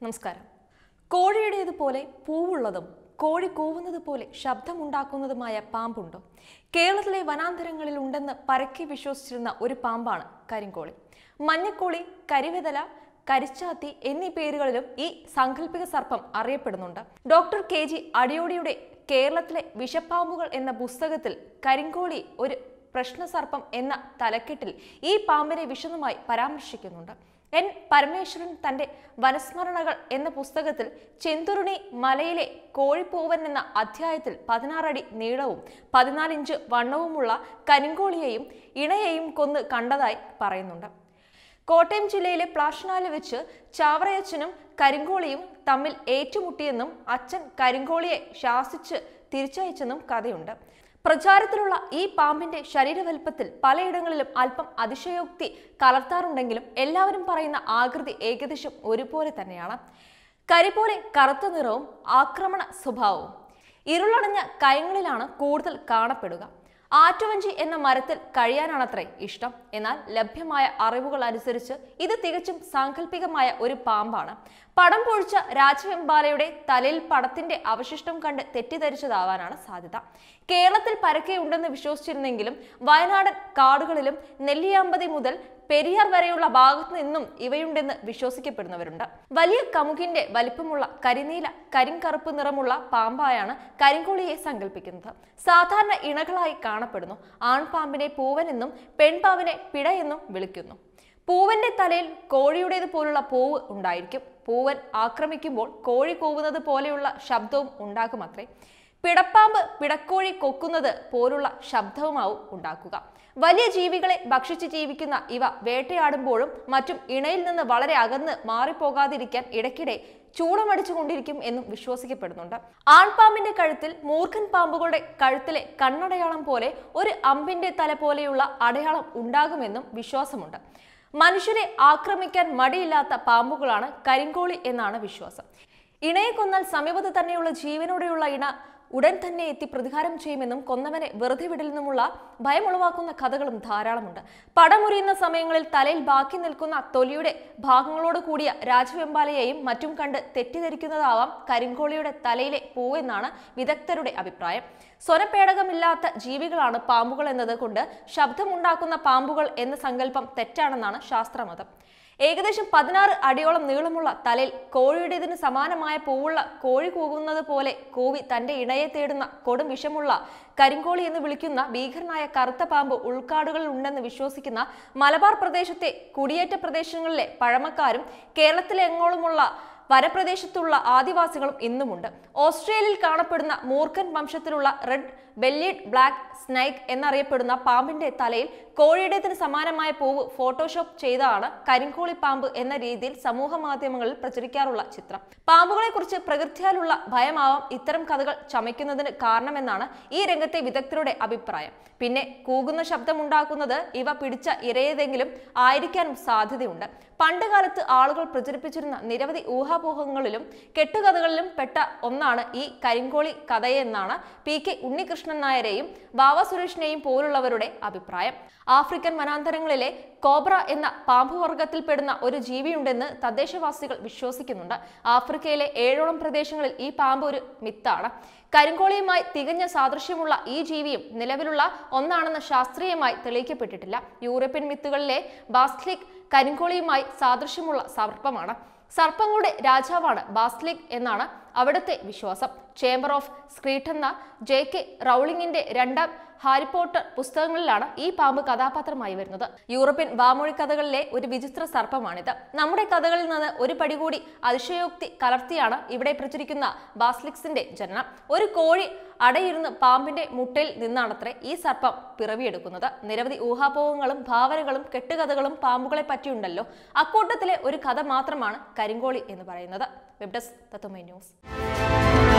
നമസ്കാരം കോഴിയുടേതുപോലെ പൂവുള്ളതും കോഴി കൂവുന്നത് പോലെ ശബ്ദമുണ്ടാക്കുന്നതുമായ പാമ്പുണ്ടോ കേരളത്തിലെ വനാന്തരങ്ങളിൽ ഉണ്ടെന്ന് പരക്കെ വിശ്വസിച്ചിരുന്ന ഒരു പാമ്പാണ് കരിങ്കോളി മഞ്ഞക്കോളി കരിവെതല കരിച്ചാത്തി എന്നീ പേരുകളിലും ഈ സാങ്കല്പിക സർപ്പം അറിയപ്പെടുന്നുണ്ട് ഡോക്ടർ കെ ജി അടിയോടിയുടെ കേരളത്തിലെ വിഷപ്പാമ്പുകൾ എന്ന പുസ്തകത്തിൽ കരിങ്കോളി ഒരു പ്രശ്നസർപ്പം എന്ന തലക്കെട്ടിൽ ഈ പാമ്പിനെ വിശദമായി പരാമർശിക്കുന്നുണ്ട് എൻ പരമേശ്വരൻ തന്റെ വനസ്മരണകൾ എന്ന പുസ്തകത്തിൽ ചെന്തുരുണി മലയിലെ കോഴിപ്പൂവൻ എന്ന അധ്യായത്തിൽ പതിനാറടി നീളവും പതിനാല് ഇഞ്ച് വണ്ണവുമുള്ള കരിങ്കോളിയെയും ഇണയെയും കൊന്ന് കണ്ടതായി പറയുന്നുണ്ട് കോട്ടയം ജില്ലയിലെ പ്ലാഷനാല് വെച്ച് ചാവറയച്ചനും കരിങ്കോളിയും തമ്മിൽ ഏറ്റുമുട്ടിയെന്നും അച്ഛൻ കരിങ്കോളിയെ ശാസിച്ച് തിരിച്ചയച്ചെന്നും കഥയുണ്ട് പ്രചാരത്തിലുള്ള ഈ പാമ്പിന്റെ ശരീരവൽപ്പത്തിൽ പലയിടങ്ങളിലും അല്പം അതിശയോക്തി കലർത്താറുണ്ടെങ്കിലും എല്ലാവരും പറയുന്ന ആകൃതി ഏകദേശം ഒരുപോലെ തന്നെയാണ് കരി പോലെ കറുത്ത നിറവും ആക്രമണ സ്വഭാവവും ഇരുളടഞ്ഞ കയങ്ങളിലാണ് കൂടുതൽ കാണപ്പെടുക ആറ്റുവഞ്ചി എന്ന മരത്തിൽ കഴിയാനാണത്രേ ഇഷ്ടം എന്നാൽ ലഭ്യമായ അറിവുകൾ അനുസരിച്ച് ഇത് തികച്ചും സാങ്കല്പികമായ ഒരു പാമ്പാണ് പടം പൊഴിച്ച രാജവെമ്പാലയുടെ തലയിൽ പടത്തിന്റെ അവശിഷ്ടം കണ്ട് തെറ്റിദ്ധരിച്ചതാവാനാണ് സാധ്യത കേരളത്തിൽ പരക്കെ ഉണ്ടെന്ന് വിശ്വസിച്ചിരുന്നെങ്കിലും വയനാടൻ കാടുകളിലും നെല്ലിയാമ്പതി മുതൽ പെരിയാർ വരെയുള്ള ഭാഗത്തു നിന്നും ഇവയുണ്ടെന്ന് വിശ്വസിക്കപ്പെടുന്നവരുണ്ട് വലിയ കമുകിന്റെ വലിപ്പമുള്ള കരിനീല കരിങ്കറുപ്പ് നിറമുള്ള പാമ്പായാണ് കരിങ്കോളിയെ സങ്കല്പിക്കുന്നത് സാധാരണ ഇണകളായി കാണപ്പെടുന്നു ആൺപാമ്പിനെ പൂവൻ എന്നും പെൺപാമ്പിനെ പിട എന്നും വിളിക്കുന്നു പൂവന്റെ തലയിൽ കോഴിയുടേത് പോലുള്ള പൂവ് ഉണ്ടായിരിക്കും പൂവൻ ആക്രമിക്കുമ്പോൾ കോഴി കൂവുന്നത് പോലെയുള്ള ശബ്ദവും ഉണ്ടാകുമത്രേ പിടപ്പാമ്പ് പിടക്കോഴി കൊക്കുന്നത് പോലുള്ള ശബ്ദവുമാവും ഉണ്ടാക്കുക വലിയ ജീവികളെ ഭക്ഷിച്ച് ജീവിക്കുന്ന ഇവ വേട്ടയാടുമ്പോഴും മറ്റും ഇണയിൽ നിന്ന് വളരെ അകന്ന് മാറിപ്പോകാതിരിക്കാൻ ഇടയ്ക്കിടെ ചൂടമടിച്ചുകൊണ്ടിരിക്കും എന്നും വിശ്വസിക്കപ്പെടുന്നുണ്ട് ആൺപാമ്പിന്റെ കഴുത്തിൽ മൂർഖൻ പാമ്പുകളുടെ കഴുത്തിലെ കണ്ണടയാളം പോലെ ഒരു അമ്പിന്റെ തല പോലെയുള്ള അടയാളം ഉണ്ടാകുമെന്നും വിശ്വാസമുണ്ട് മനുഷ്യരെ ആക്രമിക്കാൻ മടിയില്ലാത്ത പാമ്പുകളാണ് കരിങ്കോളി എന്നാണ് വിശ്വാസം ഇണയെ കൊന്നാൽ സമീപത്ത് തന്നെയുള്ള ജീവനോടെയുള്ള ഇണ ഉടൻ തന്നെ എത്തി പ്രതികാരം ചെയ്യുമെന്നും കൊന്നവനെ വെറുതെ വിടലെന്നുമുള്ള ഭയമുളവാക്കുന്ന കഥകളും ധാരാളമുണ്ട് പടമുറിയുന്ന സമയങ്ങളിൽ തലയിൽ ബാക്കി നിൽക്കുന്ന തൊലിയുടെ ഭാഗങ്ങളോട് കൂടിയ രാജവെമ്പാലയെയും മറ്റും കണ്ട് തെറ്റിദ്ധരിക്കുന്നതാവാം കരിങ്കോളിയുടെ തലയിലെ പൂവെന്നാണ് വിദഗ്ധരുടെ അഭിപ്രായം സ്വരപേടകമില്ലാത്ത ജീവികളാണ് പാമ്പുകൾ എന്നത് കൊണ്ട് ശബ്ദമുണ്ടാക്കുന്ന പാമ്പുകൾ എന്ന സങ്കല്പം തെറ്റാണെന്നാണ് ശാസ്ത്രമതം ഏകദേശം പതിനാറ് അടിയോളം നീളമുള്ള തലയിൽ കോഴിയുടേതിന് സമാനമായ പൂവുള്ള കോഴി കൂകുന്നത് പോലെ കൂവി തന്റെ ഇണയെ തേടുന്ന കൊടും വിഷമുള്ള കരിങ്കോളി എന്ന് വിളിക്കുന്ന ഭീകരനായ കറുത്ത പാമ്പ് ഉൾക്കാടുകളിൽ ഉണ്ടെന്ന് വിശ്വസിക്കുന്ന മലബാർ പ്രദേശത്തെ കുടിയേറ്റ പ്രദേശങ്ങളിലെ പഴമക്കാരും കേരളത്തിലെങ്ങോളുമുള്ള വനപ്രദേശത്തുള്ള ആദിവാസികളും ഇന്നുമുണ്ട് ഓസ്ട്രേലിയയിൽ കാണപ്പെടുന്ന മൂർഖൻ വംശത്തിലുള്ള റെഡ് ബെല്ലീഡ് ബ്ലാക്ക് സ്നൈക്ക് എന്നറിയപ്പെടുന്ന പാമ്പിന്റെ തലയിൽ കോഴിയുടേതിന് സമാനമായ പൂവ് ഫോട്ടോഷോപ്പ് ചെയ്തതാണ് കരിങ്കോളി പാമ്പ് എന്ന രീതിയിൽ സമൂഹ മാധ്യമങ്ങളിൽ പ്രചരിക്കാറുള്ള ചിത്രം പാമ്പുകളെ കുറിച്ച് പ്രകൃതിയാലുള്ള ഭയമാവാം ഇത്തരം കഥകൾ ചമയ്ക്കുന്നതിന് കാരണമെന്നാണ് ഈ രംഗത്തെ വിദഗ്ധരുടെ അഭിപ്രായം പിന്നെ കൂകുന്ന ശബ്ദമുണ്ടാക്കുന്നത് ഇവ പിടിച്ച ഇരയതെങ്കിലും ആയിരിക്കാനും സാധ്യതയുണ്ട് പണ്ട് കാലത്ത് ആളുകൾ പ്രചരിപ്പിച്ചിരുന്ന നിരവധി ഊഹാപോഹങ്ങളിലും കെട്ടുകഥകളിലും പെട്ട ഒന്നാണ് ഈ കരിങ്കോളി കഥയെന്നാണ് പി കെ ഉണ്ണികൃഷ്ണൻ നായരെയും ബാവ സുരേഷിനെയും പോലുള്ളവരുടെ അഭിപ്രായം ആഫ്രിക്കൻ വനാന്തരങ്ങളിലെ കോബ്ര എന്ന പാമ്പുവർഗത്തിൽപ്പെടുന്ന ഒരു ജീവിയുണ്ടെന്ന് തദ്ദേശവാസികൾ വിശ്വസിക്കുന്നുണ്ട് ആഫ്രിക്കയിലെ ഏഴോളം പ്രദേശങ്ങളിൽ ഈ പാമ്പ് ഒരു മിത്താണ് കരിങ്കോളിയുമായി തികഞ്ഞ സാദൃശ്യമുള്ള ഈ ജീവിയും നിലവിലുള്ള ഒന്നാണെന്ന് ശാസ്ത്രീയമായി തെളിയിക്കപ്പെട്ടിട്ടില്ല യൂറോപ്യൻ മിത്തുകളിലെ ബാസ്ലിക് കരിങ്കോളിയുമായി സാദൃശ്യമുള്ള സർപ്പമാണ് സർപ്പങ്ങളുടെ രാജാവാണ് ബാസ്ലിക് എന്നാണ് അവിടുത്തെ വിശ്വാസം ചേംബർ ഓഫ് സ്ക്രീറ്റ് എന്ന ജെ കെ റൗളിങ്ങിന്റെ രണ്ടാം ഹാരി പോട്ടർ പുസ്തകങ്ങളിലാണ് ഈ പാമ്പ് കഥാപാത്രമായി വരുന്നത് യൂറോപ്യൻ വാമൊഴി കഥകളിലെ ഒരു വിചിത്ര സർപ്പമാണിത് നമ്മുടെ കഥകളിൽ നിന്ന് ഒരു പടി കൂടി അതിശയോക്തി കലർത്തിയാണ് ഇവിടെ പ്രചരിക്കുന്ന ബാസ്ലിക്സിന്റെ ജനനം ഒരു കോഴി അടയിരുന്ന് പാമ്പിന്റെ മുട്ടയിൽ നിന്നാണത്രേ ഈ സർപ്പം പിറവിയെടുക്കുന്നത് നിരവധി ഊഹാപോഹങ്ങളും ഭാവനകളും കെട്ടുകഥകളും പാമ്പുകളെ പറ്റിയുണ്ടല്ലോ അക്കൂട്ടത്തിലെ ഒരു കഥ മാത്രമാണ് കരിങ്കോളി എന്ന് പറയുന്നത് വെബ് ഡെസ്ക് തത്വമൈ ന്യൂസ്